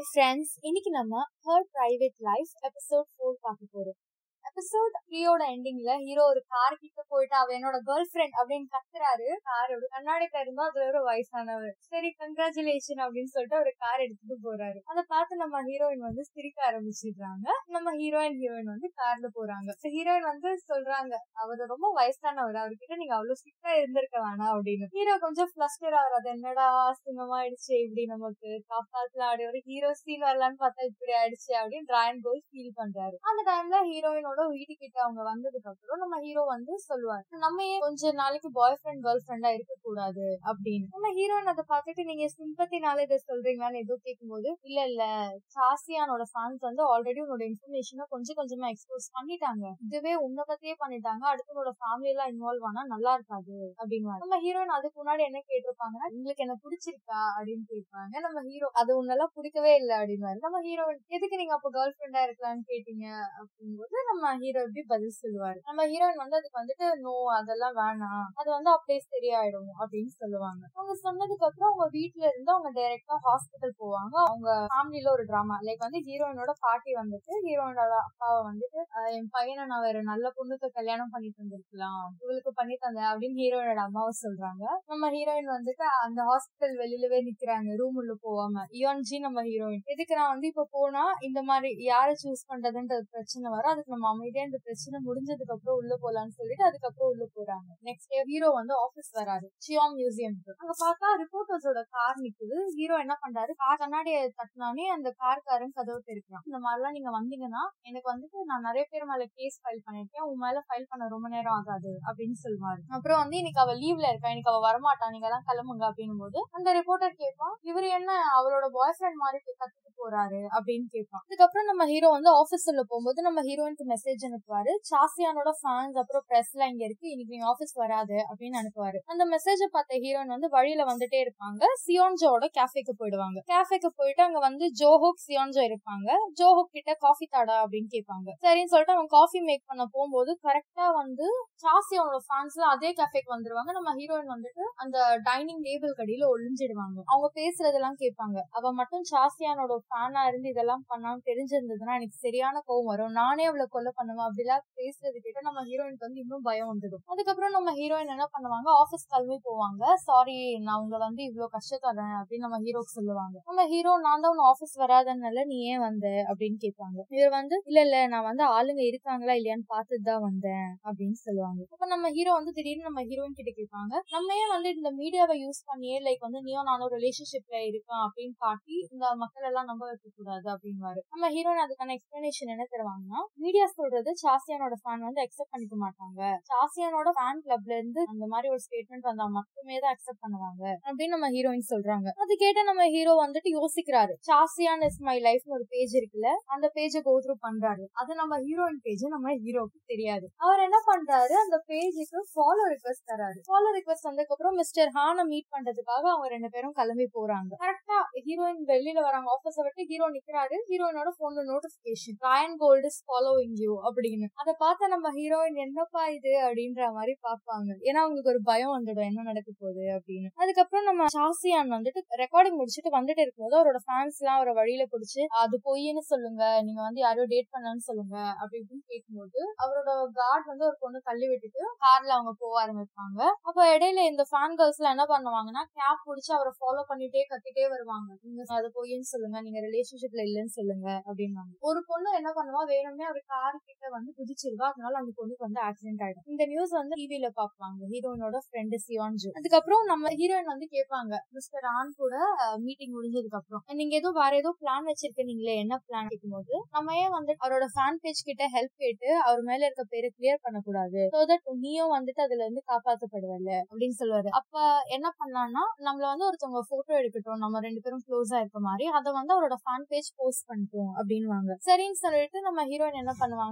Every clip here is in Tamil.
ஃப்ரெண்ட்ஸ் இன்னைக்கு நம்ம her private life episode four பார்க்க போறோம் எபிசோட் த்ரீயோட எண்டிங்ல ஹீரோ ஒரு கார் கிட்ட போயிட்டு அவ என்னோட கேர்ள் ஃப்ரெண்ட் அப்படின்னு கத்துறாரு காரோட கண்ணாடி இருந்தோ அதுல ஒரு வயசானவர் சரி கங்க்ராச்சுலேஷன் அப்படின்னு சொல்லிட்டு ஒரு கார் எடுத்துட்டு போறாரு அதை பார்த்து நம்ம ஹீரோயின் வந்து சிரிக்க ஆரம்பிச்சிடுறாங்க நம்ம ஹீரோயின் ஹீரோயின் வந்து கார்ல போறாங்க ஹீரோயின் வந்து சொல்றாங்க அவர் ரொம்ப வயசானவர் அவர்கிட்ட நீங்க அவ்வளவு ஸ்ட்ரிக்டா இருந்திருக்க வேணாம் அப்படின்னு ஹீரோ கொஞ்சம் பிளஸ்டர் ஆகுது அது என்னடா சிங்கமாயிடுச்சு இப்படி நமக்கு காப்பாத்துல ஆடி ஒரு ஹீரோ சீன் வரலான்னு பார்த்தா இப்படி ஆயிடுச்சு அப்படின்னு டிராயன் கோல் ஃபீல் பண்றாரு அந்த டைம்ல ஹீரோயினோட வீட்டுக்கிட்ட அவங்க வந்ததுக்கு அப்புறம் நம்ம ஹீரோ வந்து சொல்லுவாரு நம்ம ஏன் கொஞ்ச நாளைக்கு பாய் ஃப்ரெண்ட் கேர்ள் ஃப்ரெண்டா இருக்க கூடாது அப்படின்னு நம்ம ஹீரோயின் அதை பார்த்துட்டு நீங்க சிம்பத்தினால இதை சொல்றீங்களான்னு ஏதோ கேட்கும்போது இல்ல இல்ல சாசியானோட ஃபேன்ஸ் வந்து ஆல்ரெடி உன்னோட இன்ஃபர்மேஷனை கொஞ்சம் கொஞ்சமா எக்ஸ்போஸ் பண்ணிட்டாங்க இதுவே உன்னை பத்தியே பண்ணிட்டாங்க அடுத்து உன்னோட ஃபேமிலி எல்லாம் இன்வால்வ் ஆனா நல்லா இருக்காது அப்படின்னு நம்ம ஹீரோயின் அதுக்கு முன்னாடி என்ன கேட்டிருப்பாங்கன்னா உங்களுக்கு என்ன பிடிச்சிருக்கா அப்படின்னு கேட்பாங்க நம்ம ஹீரோ அது உன்னெல்லாம் பிடிக்கவே இல்லை அப்படின்னு நம்ம ஹீரோயின் எதுக்கு நீங்க அப்போ கேர்ள் ஃப்ரெண்டா இருக்கலாம்னு கேட்டீங்க அப்படிங்கும்போது நம்ம ஹீரோ எப்படி பதில் சொல்லுவாரு நம்ம ஹீரோயின் வந்து அதுக்கு வந்துட்டு நோ அதெல்லாம் வேணாம் அது வந்து அப்படியே சரியாயிடும் அப்படின்னு சொல்லுவாங்க அவங்க சொன்னதுக்கு அப்புறம் அவங்க வீட்டுல இருந்து அவங்க டைரக்டா ஹாஸ்பிட்டல் போவாங்க அவங்க ஃபேமிலில ஒரு டிராமா லைக் வந்து ஹீரோயினோட பாட்டி வந்துட்டு ஹீரோயினோட அப்பாவை வந்துட்டு "அஹ் என் பையனை நான் வேற நல்ல பொண்ணுக்கு கல்யாணம் பண்ணி தந்திருக்கலாம் இவளுக்கு பண்ணி தந்தேன் அப்படின்னு ஹீரோயினோட அம்மாவை சொல்றாங்க நம்ம ஹீரோயின் வந்துட்டு அந்த ஹாஸ்பிட்டல் வெளியிலவே நிக்கிறாங்க ரூம் உள்ள போவாம இயான்ஜி நம்ம ஹீரோயின் எதுக்கு நான் வந்து இப்ப போனா இந்த மாதிரி யாரை சூஸ் பண்றதுன்ற பிரச்சனை வரும் அதுக்கு நம்ம அமைதியா இந்த பிரச்சனை முடிஞ்சதுக்கு அப்புறம் உள்ள போலாம்னு சொல்லிட்டு அதுக்கப்புறம் உள்ள போறாங்க நெக்ஸ்ட் டே ஹீரோ வந்து ஆபீஸ் வராரு சியாம் மியூசியம் அங்க பார்த்தா ரிப்போர்ட்டர்ஸோட கார் நிக்குது ஹீரோ என்ன பண்றாரு கார் கண்ணாடியை தட்டினானே அந்த கார்காரன் கதவு தெரிக்கிறான் இந்த மாதிரிலாம் நீங்க வந்தீங்கன்னா எனக்கு வந்துட்டு நான் நிறைய பேர் மேல கேஸ் ஃபைல் பண்ணிருக்கேன் உன் மேல ஃபைல் பண்ண ரொம்ப நேரம் ஆகாது அப்படின்னு சொல்லுவாரு அப்புறம் வந்து இன்னைக்கு அவ லீவ்ல இருக்கா இன்னைக்கு அவ வரமாட்டா நீங்க எல்லாம் கிளம்புங்க அப்படின்னும் போது அந்த ரிப்போர்ட்டர் கேட்பான் இவர் என்ன அவளோட பாய் ஃப்ரெண்ட் மாதிரி கத்துட்டு போறாரு அப்படின்னு கேட்பான் அதுக்கப்புறம் நம்ம ஹீரோ வந்து ஆபீஸ் உள்ள போகும்போது நம்ம ஹீரோயினுக்கு மெசேஜ் அனுப்புவாரு சாசியானோட ஃபேன்ஸ் அப்புறம் பிரஸ்ல இங்க இருக்கு இன்னைக்கு நீ ஆபீஸ் வராது அப்படின்னு அனுப்புவாரு அந்த மெசேஜ பார்த்த ஹீரோயின் வந்து வழியில வந்துட்டே இருப்பாங்க சியோன்ஜோட கேஃபேக்கு போயிடுவாங்க கேஃபேக்கு போயிட்டு அங்க வந்து ஜோஹோக் சியோன்ஜோ இருப்பாங்க ஜோஹோக் கிட்ட காஃபி தாடா அப்படின்னு கேட்பாங்க சரின்னு சொல்லிட்டு அவங்க காஃபி மேக் பண்ண போகும்போது கரெக்டா வந்து சாசியானோட ஃபேன்ஸ்ல அதே கேஃபேக்கு வந்துருவாங்க நம்ம ஹீரோயின் வந்துட்டு அந்த டைனிங் டேபிள் கடியில ஒளிஞ்சிடுவாங்க அவங்க பேசுறதெல்லாம் கேட்பாங்க அவ மட்டும் சாசியானோட ஃபேனா இருந்து இதெல்லாம் பண்ணான்னு தெரிஞ்சிருந்ததுன்னா எனக்கு சரியான கோவம் வரும் நானே அவளை கொல்ல பண்ணுவேன் அப்படிலாம் பேசுறது கேட்ட நம்ம ஹீரோயினுக்கு வந்து இன்னும் பயம் வந்துடும் அதுக்கப்புறம் நம்ம ஹீரோயின் என்ன பண்ணுவாங்க ஆபீஸ் கிளம்பி போவாங்க சாரி நான் உங்களை வந்து இவ்வளவு கஷ்டத்தரேன் அப்படின்னு நம்ம ஹீரோக்கு சொல்லுவாங்க நம்ம ஹீரோ நான் தான் உன் ஆபீஸ் வராதனால நீ ஏன் வந்த அப்படின்னு கேட்பாங்க இவர் வந்து இல்ல இல்ல நான் வந்து ஆளுங்க இருக்காங்களா இல்லையான்னு பார்த்துட்டு தான் வந்தேன் அப்படின்னு சொல்லுவாங்க அப்ப நம்ம ஹீரோ வந்து திடீர்னு நம்ம ஹீரோயின் கிட்ட கேட்பாங்க நம்ம ஏன் வந்து இந்த மீடியாவை யூஸ் பண்ணியே லைக் வந்து நீயும் நானும் ரிலேஷன்ஷிப்ல இருக்கேன் அப்படின்னு காட்டி இந்த மக்கள் எல்லாம் நம்ப வைக்க கூடாது அப்படின்னு நம்ம ஹீரோயின் அதுக்கான எக்ஸ்பிளனேஷன் என்ன தருவாங்கன்னா மீடியா சொல்றது சாசியானோட ஃபேன் வந்து அக்செப்ட் பண்ணிக்க மாட்டாங்க சாசியானோட ஃபேன் கிளப்ல இருந்து அந்த மாதிரி ஒரு ஸ்டேட்மெண்ட் வந்தா மட்டுமே தான் அக்செப்ட் பண்ணுவாங்க அப்படின்னு நம்ம ஹீரோயின் சொல்றாங்க அது கேட்ட நம்ம ஹீரோ வந்துட்டு யோசிக்கிறாரு சாசியான் இஸ் மை லைஃப்னு ஒரு பேஜ் இருக்குல்ல அந்த பேஜை கோ த்ரூ பண்றாரு அது நம்ம ஹீரோயின் பேஜ் நம்ம ஹீரோக்கு தெரியாது அவர் என்ன பண்றாரு அந்த பேஜுக்கு ஃபாலோ ரிக்வஸ்ட் தராரு ஃபாலோ ரிக்வஸ்ட் வந்ததுக்கு அப்புறம் மிஸ்டர் ஹான மீட் பண்றதுக்காக அவங்க ரெண்டு பேரும் கிளம்பி போறாங்க கரெக்டா ஹீரோயின் வெளியில வராங்க ஆபீஸ விட்டு ஹீரோ நிக்கிறாரு ஹீரோயினோட போன்ல notification Ryan gold is following you அப்படின்னு அதை பார்த்த நம்ம ஹீரோயின் என்னப்பா இது அப்படின்ற மாதிரி பாப்பாங்க ஏன்னா அவங்களுக்கு ஒரு பயம் வந்துடும் என்ன நடக்க போகுது அப்படின்னு அதுக்கப்புறம் நம்ம சாசியான் வந்துட்டு ரெக்கார்டிங் முடிச்சுட்டு வந்துட்டு இருக்கும்போது அவரோட ஃபேன்ஸ் எல்லாம் அவரை வழியில பிடிச்சு அது பொய்ன்னு சொல்லுங்க நீங்க வந்து யாரையோ டேட் பண்ணலன்னு சொல்லுங்க அப்படி இப்படின்னு கேட்கும்போது அவரோட கார்டு வந்து ஒரு பொண்ணு தள்ளி விட்டுட்டு கார்ல அவங்க போக ஆரம்பிப்பாங்க அப்ப இடையில இந்த ஃபேன் கேர்ள்ஸ் எல்லாம் என்ன பண்ணுவாங்கன்னா கேப் பிடிச்சு அவரை ஃபாலோ பண்ணிட்டே கத்திட்டே வருவாங்க நீங்க அது பொய்ன்னு சொல்லுங்க நீங்க ரிலேஷன்ஷிப்ல இல்லைன்னு சொல்லுங்க அப்படின்னாங்க ஒரு பொண்ணு என்ன பண்ணுவா வேணும்னே ஒரு கார் கிட்ட வந்து குதிச்சிருவா அதனால அந்த பொண்ணுக்கு வந்து ஆக்சிடென்ட் ஆயிடும் இந்த நியூஸ் வந்து டிவில பாப்பாங்க ஹீரோயினோட ஃப்ரெண்டு சியான்ஜு அதுக்கப்புறம் நம்ம ஹீரோயின் வந்து கேட்பாங்க மிஸ்டர் ஆன் கூட மீட்டிங் முடிஞ்சதுக்கு அப்புறம் நீங்க ஏதோ வேற ஏதோ பிளான் வச்சிருக்கீங்களே என்ன பிளான் கேட்கும்போது நம்ம ஏன் வந்து அவரோட ஃபேன் பேஜ் கிட்ட ஹெல்ப் கேட்டு அவர் மேல இருக்க பேரை கிளியர் பண்ணக்கூடாது சோ தட் நீயும் வந்துட்டு அதுல இருந்து காப்பாத்தப்படுவல்ல அப்படின்னு சொல்லுவாரு அப்ப என்ன பண்ணலாம்னா நம்மள வந்து ஒருத்தவங்க போட்டோ எடுக்கட்டும் நம்ம ரெண்டு பேரும் க்ளோஸா இருக்க மாதிரி அதை வந்து அவரோட ஃபேன் பேஜ் போஸ்ட் பண்ணிட்டோம் அப்படின்வாங்க சரின்னு சொல்லிட்டு நம்ம ஹீரோயின் என்ன பண்ணுவாங்க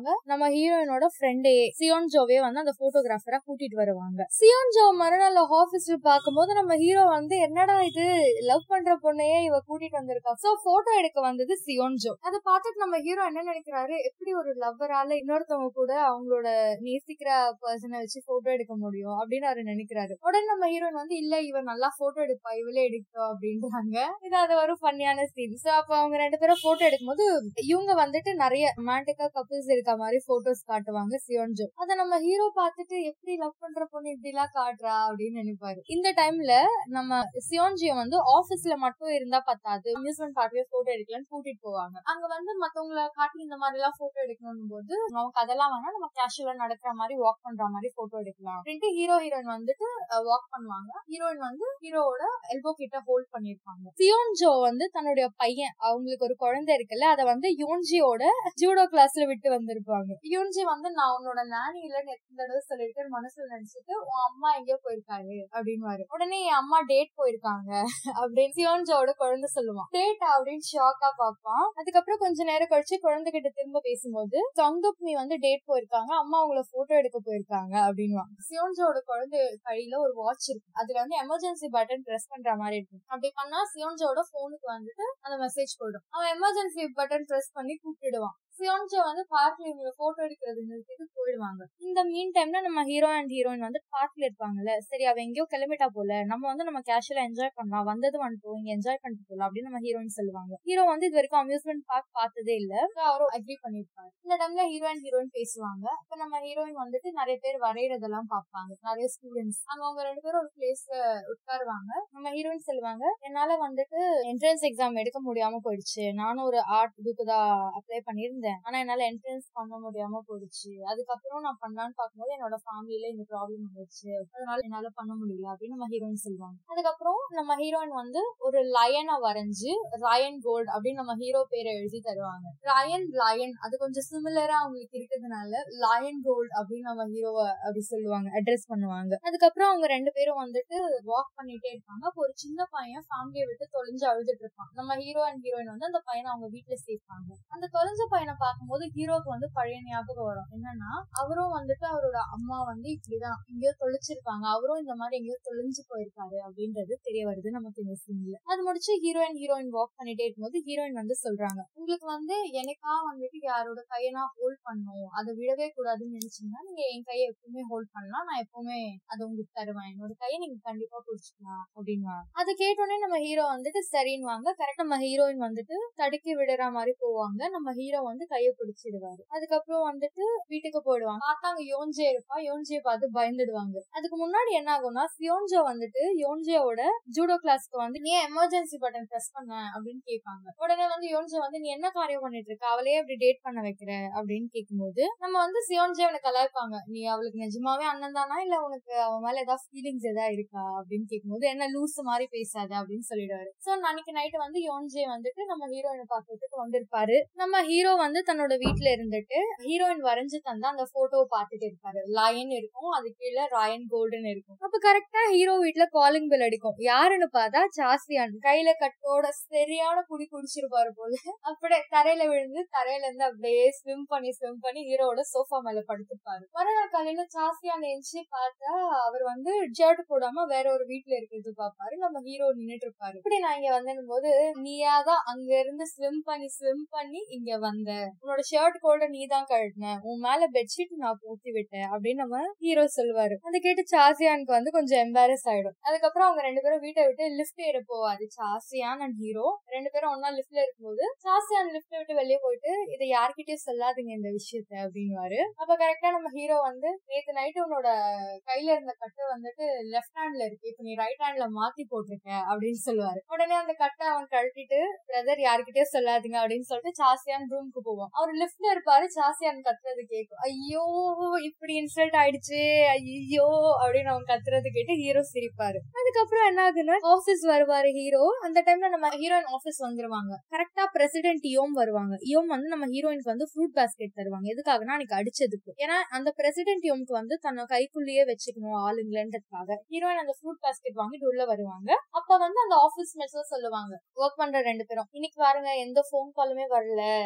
பண்ணுவாங்க நம்ம ஹீரோயினோட ஃப்ரெண்டே சியோன் ஜோவே வந்து அந்த போட்டோகிராஃபரா கூட்டிட்டு வருவாங்க சியோன் ஜோ மறுநாள் ஆபீஸ்ல பாக்கும்போது நம்ம ஹீரோ வந்து என்னடா இது லவ் பண்ற பொண்ணையே இவ கூட்டிட்டு வந்திருக்கா சோ போட்டோ எடுக்க வந்தது சியோன் ஜோ அதை பார்த்துட்டு நம்ம ஹீரோ என்ன நினைக்கிறாரு எப்படி ஒரு லவ்வரால இன்னொருத்தவங்க கூட அவங்களோட நேசிக்கிற பர்சனை வச்சு போட்டோ எடுக்க முடியும் அப்படின்னு அவரு நினைக்கிறாரு உடனே நம்ம ஹீரோயின் வந்து இல்ல இவன் நல்லா போட்டோ எடுப்பா இவளே எடுத்தோம் அப்படின்றாங்க இது அது ஒரு ஃபன்னியான சீன் சோ அப்ப அவங்க ரெண்டு பேரும் போட்டோ எடுக்கும்போது இவங்க வந்துட்டு நிறைய ரொமான்டிக்கா கப்பிள்ஸ் இருக்க மாதிரி போட்டோஸ் காட்டுவாங்க சியோன் ஜோ அத நம்ம ஹீரோ பார்த்துட்டு எப்படி லவ் பண்ற பொண்ணு இப்படி எல்லாம் காட்டுறா அப்படின்னு நினைப்பாரு இந்த டைம்ல நம்ம சியோன்ஜியை வந்து ஆபீஸ்ல மட்டும் இருந்தா பத்தாது அம்யூஸ்மெண்ட் பார்க்ல போட்டோ எடுக்கலாம்னு கூட்டிட்டு போவாங்க அங்க வந்து மத்தவங்களை காட்டி இந்த மாதிரி எல்லாம் போட்டோ எடுக்கணும் போது நமக்கு அதெல்லாம் வேணா நம்ம கேஷுவலா நடக்கிற மாதிரி வாக் பண்ற மாதிரி போட்டோ எடுக்கலாம் அப்படின்ட்டு ஹீரோ ஹீரோயின் வந்துட்டு வாக் பண்ணுவாங்க ஹீரோயின் வந்து ஹீரோவோட எல்போ கிட்ட ஹோல்ட் பண்ணிருப்பாங்க சியோன் ஜோ வந்து தன்னுடைய பையன் அவங்களுக்கு ஒரு குழந்தை இருக்குல்ல அதை வந்து யூன்ஜியோட ஜூடோ கிளாஸ்ல விட்டு வந்திருப்பாங்க யூன்ஜி வந்து நான் உன்னோட நானி இல்லன்னு எத்தனை தடவை சொல்லிட்டு மனசுல நினைச்சிட்டு உன் அம்மா எங்கேயோ போயிருக்காரு அப்படின்னு உடனே என் அம்மா டேட் போயிருக்காங்க அப்படின்னு சியோன்ஜோட குழந்தை சொல்லுவான் டேட் அப்படின்னு ஷாக்கா பாப்பான் அதுக்கப்புறம் கொஞ்ச நேரம் கழிச்சு குழந்தை கிட்ட திரும்ப பேசும்போது சங்குப்னி வந்து டேட் போயிருக்காங்க அம்மா அவங்கள போட்டோ எடுக்க போயிருக்காங்க அப்படின்னு சியோன்ஜோட குழந்தை கையில ஒரு வாட்ச் இருக்கு அதுல வந்து எமர்ஜென்சி பட்டன் பிரஸ் பண்ற மாதிரி இருக்கும் அப்படி பண்ணா சியோன்ஜோட போனுக்கு வந்துட்டு அந்த மெசேஜ் போயிடும் அவன் எமர்ஜென்சி பட்டன் பிரஸ் பண்ணி கூப்பிடுவான் சியோன்ஜோ வந்து பார்க்ல இவங்க போட்டோ எடுக்கிறது நிறுத்திட்டு போயிடுவாங்க இந்த மீன் டைம்ல நம்ம ஹீரோ அண்ட் ஹீரோயின் வந்து பார்க்ல இருப்பாங்கல்ல சரி அவ எங்கேயோ கிளம்பிட்டா போல நம்ம வந்து நம்ம கேஷுவலா என்ஜாய் பண்ணலாம் வந்தது வந்துட்டோம் இங்க என்ஜாய் பண்ணிட்டு போலாம் அப்படின்னு நம்ம ஹீரோயின் சொல்லுவாங்க ஹீரோ வந்து இது வரைக்கும் அம்யூஸ்மெண்ட் பார்க் பார்த்ததே இல்ல அவரும் அக்ரி பண்ணிருப்பாரு இந்த டைம்ல ஹீரோ அண்ட் ஹீரோயின் பேசுவாங்க அப்ப நம்ம ஹீரோயின் வந்துட்டு நிறைய பேர் வரையறதெல்லாம் பார்ப்பாங்க நிறைய ஸ்டூடெண்ட்ஸ் அங்க அவங்க ரெண்டு பேரும் ஒரு பிளேஸ்ல உட்காருவாங்க நம்ம ஹீரோயின் சொல்லுவாங்க என்னால வந்துட்டு என்ட்ரன்ஸ் எக்ஸாம் எடுக்க முடியாம போயிடுச்சு நானும் ஒரு ஆர்ட் புக்கு தான் அப்ளை பண்ணியிருந்தேன் ஆனா என்னால என்ட்ரன்ஸ் பண்ண முடியாம போயிடுச்சு அதுக்கப்புறம் நான் பண்ணலான்னு பார்க்கும்போது என்னோட ஃபேமிலியில இந்த ப்ராப்ளம் வந்துச்சு அதனால என்னால பண்ண முடியல அப்படின்னு நம்ம ஹீரோயின் சொல்லுவாங்க அதுக்கப்புறம் நம்ம ஹீரோயின் வந்து ஒரு லயனை வரைஞ்சு ரயன் கோல்ட் அப்படின்னு நம்ம ஹீரோ பேரை எழுதி தருவாங்க ரயன் லயன் அது கொஞ்சம் சிமிலரா அவங்களுக்கு இருக்கிறதுனால லயன் கோல்ட் அப்படின்னு நம்ம ஹீரோவை அப்படி சொல்லுவாங்க அட்ரஸ் பண்ணுவாங்க அதுக்கப்புறம் அவங்க ரெண்டு பேரும் வந்துட்டு வாக் பண்ணிட்டே இருப்பாங்க அப்போ ஒரு சின்ன பையன் ஃபேமிலியை விட்டு தொலைஞ்சு அழுதுட்டு இருப்பான் நம்ம ஹீரோ அண்ட் ஹீரோயின் வந்து அந்த பையனை அவங்க வீட்டுல சேர்ப்பாங்க அந்த தொலைஞ்ச பையனை பார்க்கும்போது ஹீரோக்கு வந்து பழைய ஞாபகம் வரும் என்னன்னா அவரும் வந்துட்டு அவரோட அம்மா வந்து இப்படிதான் எங்கேயோ தொலைச்சிருக்காங்க அவரும் இந்த மாதிரி எங்கேயோ தொலைஞ்சு போயிருக்காரு அப்படின்றது தெரிய வருது நமக்கு இந்த சீன்ல அது முடிச்சு ஹீரோயின் ஹீரோயின் வாக் பண்ணிட்டே இருக்கும்போது ஹீரோயின் வந்து சொல்றாங்க உங்களுக்கு வந்து எனக்கா வந்துட்டு யாரோட கையை நான் ஹோல்ட் பண்ணும் அதை விடவே கூடாதுன்னு நினைச்சீங்கன்னா நீங்க என் கையை எப்பவுமே ஹோல்ட் பண்ணலாம் நான் எப்பவுமே அதை உங்களுக்கு தருவேன் என்னோட கையை நீங்க கண்டிப்பா பிடிச்சிக்கலாம் அப்படின்னு அதை கேட்டோடனே நம்ம ஹீரோ வந்துட்டு சரின்னு வாங்க கரெக்ட் நம்ம ஹீரோயின் வந்துட்டு தடுக்கி விடுற மாதிரி போவாங்க நம்ம ஹீரோ வந்து கைய பிடிச்சிடுவாரு அதுக்கப்புறம் வந்துட்டு வீட்டுக்கு போயிடுவாங்க பார்த்தா அங்க யோன்ஜே இருப்பா யோன்ஜியை பார்த்து பயந்துடுவாங்க அதுக்கு முன்னாடி என்ன ஆகும்னா சியோன்ஜோ வந்துட்டு யோன்ஜியோட ஜூடோ கிளாஸ்க்கு வந்து நீ எமர்ஜென்சி பட்டன் பிரஸ் பண்ண அப்படின்னு கேட்பாங்க உடனே வந்து யோன்ஜோ வந்து நீ என்ன காரியம் பண்ணிட்டு இருக்க அவளையே அப்படி டேட் பண்ண வைக்கிற அப்படின்னு கேட்கும்போது நம்ம வந்து சியோன்ஜே அவனை கலாய்ப்பாங்க நீ அவளுக்கு நிஜமாவே அண்ணன் தானா இல்ல உனக்கு அவன் மேல ஏதாவது ஃபீலிங்ஸ் ஏதாவது இருக்கா அப்படின்னு கேட்கும்போது என்ன லூஸ் மாதிரி பேசாத அப்படின்னு சொல்லிடுவாரு சோ அன்னைக்கு நைட்டு வந்து யோன்ஜே வந்துட்டு நம்ம ஹீரோயினை பாக்குறதுக்கு வந்திருப்பாரு நம்ம ஹீரோ வந்து தன்னோட வீட்டுல இருந்துட்டு ஹீரோயின் வரைஞ்சு தந்தா அந்த போட்டோவை பார்த்துட்டு இருப்பாரு லயன் இருக்கும் அது கீழே ராயன் கோல்டன் இருக்கும் அப்ப கரெக்டா ஹீரோ வீட்டுல காலிங் பெல் அடிக்கும் யாருன்னு பார்த்தா சாஸ்தியான் கையில கட்டோட சரியான குடி குடிச்சிருப்பாரு போல அப்படியே தரையில விழுந்து தரையில இருந்து அப்படியே ஸ்விம் பண்ணி ஸ்விம் பண்ணி ஹீரோட சோஃபா மேல படுத்துப்பாரு மறுநாள் காலையில சாஸ்தியான் எஞ்சி பார்த்தா அவர் வந்து ஷர்ட் போடாம வேற ஒரு வீட்டுல இருக்கிறது பாப்பாரு நம்ம ஹீரோ நின்னுட்டு இருப்பாரு இப்படி நான் இங்க வந்தேன் போது நீயாதான் அங்க இருந்து ஸ்விம் பண்ணி ஸ்விம் பண்ணி இங்க வந்த உன்னோட ஷர்ட் கூட நீ தான் கழட்டின உன் மேல பெட்ஷீட் நான் போத்தி விட்டேன் அப்படின்னு நம்ம ஹீரோ சொல்லுவாரு அதை கேட்டு சாசியானுக்கு வந்து கொஞ்சம் எம்பாரஸ் ஆயிடும் அதுக்கப்புறம் அவங்க ரெண்டு பேரும் வீட்டை விட்டு லிஃப்ட் ஏற போவாரு சாசியான் அண்ட் ஹீரோ ரெண்டு பேரும் ஒன்னா லிஃப்ட்ல இருக்கும்போது சாசியான் லிஃப்ட் விட்டு வெளியே போயிட்டு இதை யார்கிட்டயும் சொல்லாதீங்க இந்த விஷயத்த அப்படின்னுவாரு அப்ப கரெக்டா நம்ம ஹீரோ வந்து நேத்து நைட்டு உன்னோட கையில இருந்த கட்டு வந்துட்டு லெஃப்ட் ஹேண்ட்ல இருக்கு இப்ப நீ ரைட் ஹேண்ட்ல மாத்தி போட்டிருக்க அப்படின்னு சொல்லுவாரு உடனே அந்த கட்டை அவன் கழட்டிட்டு பிரதர் யார்கிட்டயும் சொல்லாதீங்க அப்படின்னு சொல்லிட்டு சாசியான் ரூமுக்கு போவோம் அவர் லிஃப்ட்ல இருப்பாரு சாசியான் கத்துறது கேட்கும் ஐயோ இப்படி இன்சல்ட் ஆயிடுச்சு ஐயோ அப்படின்னு அவன் கத்துறது கேட்டு ஹீரோ சிரிப்பாரு அதுக்கப்புறம் என்ன ஆகுதுன்னா ஆபீஸ் வருவாரு ஹீரோ அந்த டைம்ல நம்ம ஹீரோயின் ஆபீஸ் வந்துருவாங்க கரெக்டா பிரசிடென்ட் யோம் வருவாங்க யோம் வந்து நம்ம ஹீரோயினுக்கு வந்து ஃப்ரூட் பாஸ்கெட் தருவாங்க எதுக்காகனா அன்னைக்கு அடிச்சதுக்கு ஏன்னா அந்த பிரசிடென்ட் யோம்க்கு வந்து தன்னை கைக்குள்ளேயே வச்சுக்கணும் ஆளுங்களன்றதுக்காக ஹீரோயின் அந்த ஃப்ரூட் பாஸ்கெட் வாங்கிட்டு உள்ள வருவாங்க அப்ப வந்து அந்த ஆபீஸ் மெட்ஸும் சொல்லுவாங்க ஒர்க் பண்ற ரெண்டு பேரும் இன்னைக்கு பாருங்க எந்த போன் காலுமே வரல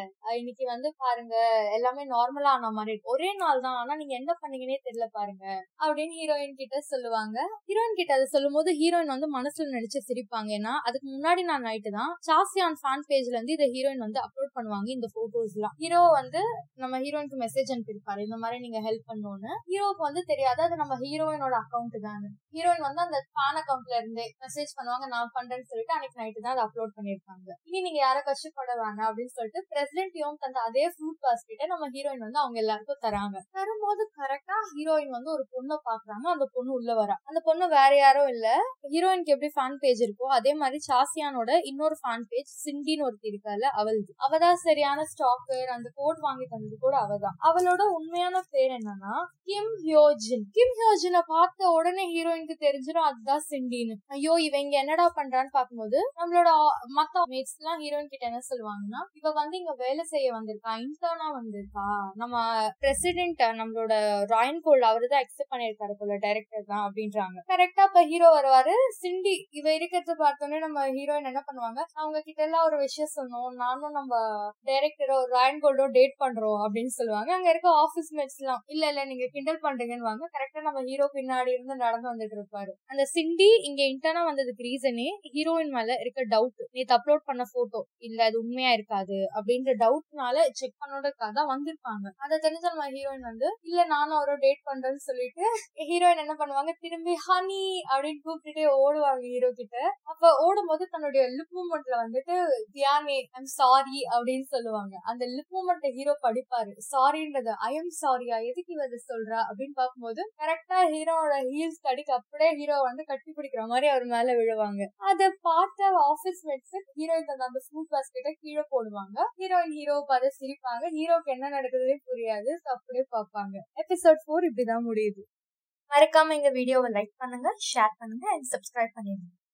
இன்னைக்கு வந்து பாருங்க எல்லாமே நார்மலா ஆன மாதிரி இருக்கு ஒரே நாள் தான் ஆனா நீங்க என்ன பண்ணீங்கன்னே தெரியல பாருங்க அப்படின்னு ஹீரோயின் கிட்ட சொல்லுவாங்க ஹீரோயின் கிட்ட அதை சொல்லும் போது ஹீரோயின் வந்து மனசுல நடிச்சு சிரிப்பாங்க ஏன்னா அதுக்கு முன்னாடி நான் நைட்டு தான் சாசியான் ஃபேன் பேஜ்ல இருந்து இதை ஹீரோயின் வந்து அப்லோட் பண்ணுவாங்க இந்த போட்டோஸ் எல்லாம் ஹீரோ வந்து நம்ம ஹீரோயினுக்கு மெசேஜ் அனுப்பியிருப்பாரு இந்த மாதிரி நீங்க ஹெல்ப் பண்ணணும்னு ஹீரோவுக்கு வந்து தெரியாது அது நம்ம ஹீரோயினோட அக்கௌண்ட் தான் ஹீரோயின் வந்து அந்த ஃபேன் அக்கௌண்ட்ல இருந்தே மெசேஜ் பண்ணுவாங்க நான் பண்றேன்னு சொல்லிட்டு அன்னைக்கு நைட்டு தான் அதை அப்லோட் பண்ணிருப்பாங்க இனி நீங்க யாரும் கஷ்டப்பட வேணாம் அப்படின்னு சொல்லிட்டு பிரசிடென்ட் யோம் தந்த அதே ஃப்ரூட் பாஸ்கெட்டை நம்ம ஹீரோயின் வந்து அவங்க எல்லாருக்கும் தராங்க தரும்போது கரெக்டா ஹீரோயின் வந்து ஒரு பொண்ணை பாக்குறாங்க அந்த பொண்ணு உள்ள வரா அந்த பொண்ணு வேற யாரும் இல்ல ஹீரோயினுக்கு எப்படி ஃபேன் பேஜ் இருக்கோ அதே மாதிரி சாசியானோட இன்னொரு ஃபேன் பேஜ் சிண்டின்னு ஒருத்தி இருக்கால அவளுது அவதான் சரியான ஸ்டாக்கர் அந்த கோட் வாங்கி தந்தது கூட அவதான் அவளோட உண்மையான பேர் என்னன்னா கிம் ஹியோஜின் கிம் ஹியோஜினை பார்த்த உடனே ஹீரோயினுக்கு தெரிஞ்சிடும் அதுதான் சிண்டின்னு ஐயோ இவங்க என்னடா பண்றான்னு பார்க்கும்போது நம்மளோட மத்த மேட்ஸ் எல்லாம் ஹீரோயின் கிட்ட என்ன சொல்லுவாங்கன்னா இவ வந்து இங்க வேலை செய்ய வந்திருக்கா இன்டர்னா வந்திருக்கா நம்ம பிரசிடென்ட் நம்மளோட ராயன் கோல்ட் அவரு தான் அக்செப்ட் பண்ணிருக்காரு போல டைரக்டர் தான் அப்படின்றாங்க கரெக்டா இப்ப ஹீரோ வருவாரு சிண்டி இவ இருக்கிறத பார்த்தோன்னே நம்ம ஹீரோயின் என்ன பண்ணுவாங்க அவங்க கிட்ட எல்லாம் ஒரு விஷயம் சொன்னோம் நானும் நம்ம டைரக்டரோ ராயன் கோல்டோ டேட் பண்றோம் அப்படின்னு சொல்லுவாங்க அங்க இருக்க ஆபீஸ் மேட்ஸ் எல்லாம் இல்ல இல்ல நீங்க கிண்டல் பண்றீங்கன்னு கரெக்டா நம்ம ஹீரோ பின்னாடி இருந்து நடந்து வந்துட்டு இருப்பாரு அந்த சிண்டி இங்க இன்டர்னா வந்ததுக்கு ரீசனே ஹீரோயின் மேல இருக்க டவுட் நேத்து அப்லோட் பண்ண போட்டோ இல்ல அது உண்மையா இருக்காது அப்படின்ற டவுட்னால செக் பண்ணோடக்காக தான் வந்திருப்பாங்க அதை தெரிஞ்ச நம்ம ஹீரோயின் வந்து இல்ல நானும் அவரோ டேட் பண்றேன்னு சொல்லிட்டு ஹீரோயின் என்ன பண்ணுவாங்க திரும்பி ஹனி அப்படின்னு கூப்பிட்டுட்டே ஓடுவாங்க ஹீரோ கிட்ட அப்ப ஓடும்போது தன்னுடைய லிப் மூமெண்ட்ல வந்துட்டு தியானே ஐம் சாரி அப்படின்னு சொல்லுவாங்க அந்த லிப் மூமெண்ட் ஹீரோ படிப்பாரு சாரின்றது ஐ எம் சாரியா எதுக்கு இவ இதை சொல்றா அப்படின்னு பார்க்கும்போது கரெக்டா ஹீரோவோட ஹீல்ஸ் கடிக்கு அப்படியே ஹீரோ வந்து கட்டி பிடிக்கிற மாதிரி அவர் மேல விழுவாங்க அதை பார்த்த ஆபீஸ் மேட்ஸ் ஹீரோயின் அந்த அந்த ஃபுட் பாஸ்கெட்டை கீழே போடுவாங்க ஹீரோயின் ஹீரோ பார்த்து சிரிப்பாங்க ஹீரோக்கு என்ன நடக்குதுன்னே புரியாது So அப்படியே பார்ப்பாங்க எபிசோட் ஃபோர் இப்படிதான் முடியுது மறக்காம எங்க வீடியோவை லைக் பண்ணுங்க ஷேர் பண்ணுங்க அண்ட் சப்ஸ்கிரைப் பண்ணிடுங்க